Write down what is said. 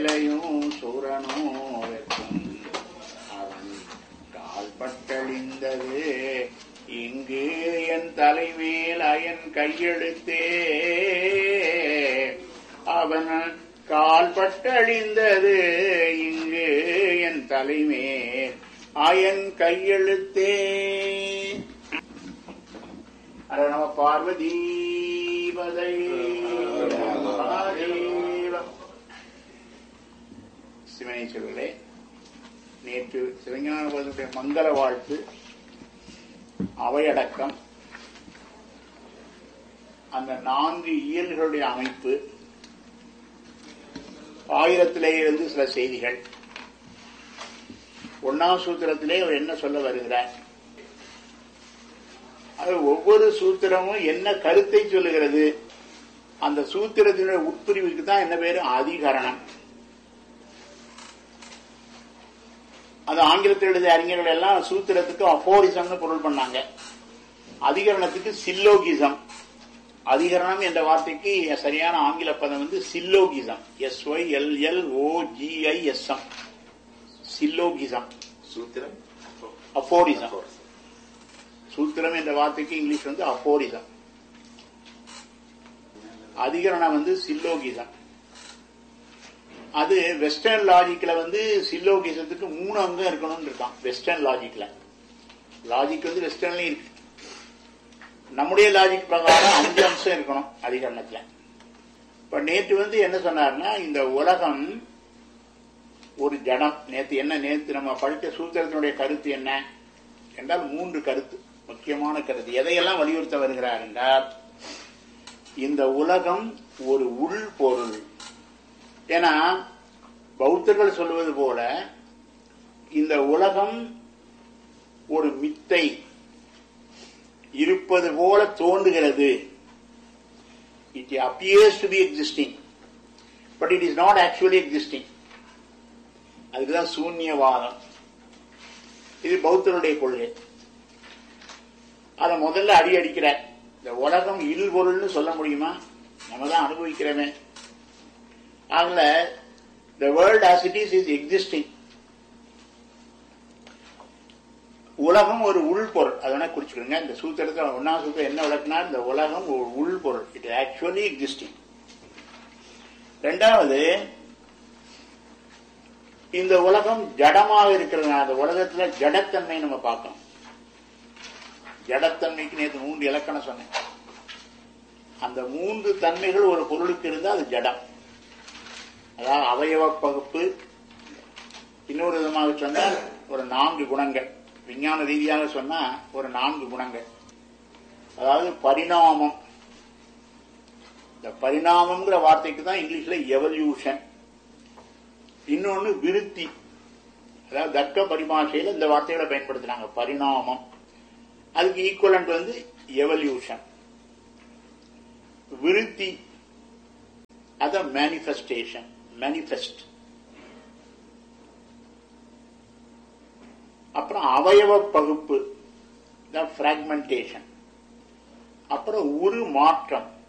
இலையும் சூரனோ வெப்பம் அவன் கால்பட்டழிந்தது இங்கு என் தலைமேல் அயன் கையெழுத்தே அவன் கால்பட்டழிந்தது இங்கு என் தலைமேல் அயன் கையெழுத்தே அட நம பார்வதி பதை சிவனேஸ்வரர்களே நேற்று சிவஞானபதனுடைய மங்கள வாழ்த்து அவையடக்கம் அந்த நான்கு இயல்களுடைய அமைப்பு ஆயிரத்திலே இருந்து சில செய்திகள் ஒன்னாம் சூத்திரத்திலே அவர் என்ன சொல்ல வருகிறார் அது ஒவ்வொரு சூத்திரமும் என்ன கருத்தை சொல்லுகிறது அந்த சூத்திரத்தினுடைய உட்பிரிவுக்கு தான் என்ன பேரு அதிகரணம் அது ஆங்கிலத்தில் எழுதிய அறிஞர்கள் எல்லாம் சூத்திரத்துக்கு அபோரிசம்னு பொருள் பண்ணாங்க அதிகரணத்துக்கு சில்லோகிசம் அதிகரணம் என்ற வார்த்தைக்கு சரியான ஆங்கில பதம் வந்து syllogism S Y L L O G I S M syllogism சூத்திரம் அபோரிசம் சூத்திரம் என்ற வார்த்தைக்கு இங்கிலீஷ் வந்து அபோரிசம் அதிகரணம் வந்து சில்லோகிசம் அது வெஸ்டர்ன் லாஜிக்ல வந்து சில்லோகிசத்துக்கு மூணு அங்கம் இருக்கணும்னு இருக்கான் வெஸ்டர்ன் லாஜிக்ல லாஜிக் வந்து வெஸ்டர்ன்லயும் இருக்கு நம்முடைய லாஜிக் பிரகாரம் அஞ்சு அம்சம் இருக்கணும் அதிகரணத்துல இப்ப நேற்று வந்து என்ன சொன்னார்னா இந்த உலகம் ஒரு ஜடம் நேத்து என்ன நேத்து நம்ம படித்த சூத்திரத்தினுடைய கருத்து என்ன என்றால் மூன்று கருத்து முக்கியமான கருத்து எதையெல்லாம் வலியுறுத்த வருகிறார் என்றால் இந்த உலகம் ஒரு உள் பொருள் ஏன்னா பௌத்தர்கள் சொல்வது போல இந்த உலகம் ஒரு மித்தை இருப்பது போல தோன்றுகிறது it appears to be existing but it is not actually existing அதுக்குதான் சூன்யவாதம் இது பௌத்தருடைய கொள்கை அதை முதல்ல அடி அடிக்கிறார் இந்த உலகம் இல்பொருள்னு சொல்ல முடியுமா நம்ம தான் அனுபவிக்கிறோமே ஆகல the world as it is is existing உலகம் ஒரு உள்பொருள் அதை வேணா குறிச்சுக்கோங்க இந்த சூத்திரத்தில் ஒன்னா சூத்திரம் என்ன விளக்குனா இந்த உலகம் ஒரு உள்பொருள் இட் ஆக்சுவலி எக்ஸிஸ்டிங் ரெண்டாவது இந்த உலகம் ஜடமாக இருக்கிறதுனால அந்த உலகத்துல ஜடத்தன்மை நம்ம பார்க்கணும் ஜடத்தன்மைக்கு நேற்று மூன்று இலக்கணம் சொன்னேன் அந்த மூன்று தன்மைகள் ஒரு பொருளுக்கு இருந்தால் அது ஜடம் அதாவது அவயவ பகுப்பு இன்னொரு விதமாக சொன்னால் ஒரு நான்கு குணங்கள் விஞ்ஞான ரீதியாக சொன்னா ஒரு நான்கு குணங்கள் அதாவது பரிணாமம் இந்த பரிணாமம்ங்கிற வார்த்தைக்கு தான் இங்கிலீஷ்ல எவல்யூஷன் இன்னொன்னு விருத்தி அதாவது தர்க்க பரிபாஷையில இந்த வார்த்தைகளை பயன்படுத்துறாங்க பரிணாமம் அதுக்கு ஈக்குவலண்ட் வந்து எவல்யூஷன் விருத்தி அத மேனிஃபெஸ்டேஷன் மேனிஃபெஸ்ட் அப்புறம் அவயவ பகுப்பு பிராக்மெண்டேஷன் அப்புறம் உரு மாற்றம்